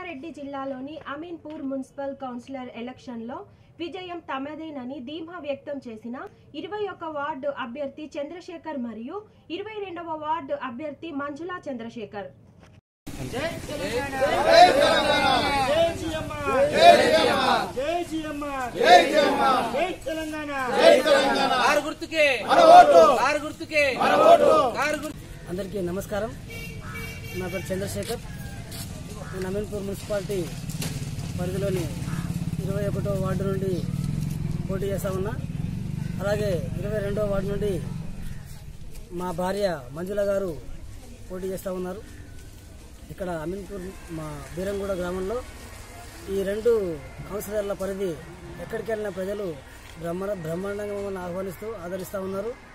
రంగారెడ్డి జిల్లాలోని Ameenpur municipal councillor ఎలక్షన్లో విజయం తమదేనని ధీమా వ్యక్తం చేసిన ఇరవై ఒక్క వార్డు అభ్యర్థి చంద్రశేఖర్ మరియు ఇరవై రెండవ వార్డు అభ్యర్థి మంజులా చంద్రశేఖర్ కారు గుర్తుకే కారు గుర్తుకే కారు గుర్తు అందరికీ నమస్కారం నా పేరు చంద్రశేఖర్ నేను అమీన్పూర్ మున్సిపాలిటీ పరిధిలోని ఇరవై ఒకటో వార్డు నుండి పోటీ చేస్తా ఉన్నా అలాగే ఇరవై రెండో వార్డు నుండి మా భార్య మంజుల గారు పోటీ చేస్తూ ఉన్నారు ఇక్కడ అమీన్పూర్ మా బీరంగూడ గ్రామంలో ఈ రెండు కౌన్సిలర్ల పరిధి ఎక్కడికి వెళ్ళిన ప్రజలు బ్రహ్మ బ్రహ్మాండంగా మమ్మల్ని ఆహ్వానిస్తూ ఆదరిస్తూ ఉన్నారు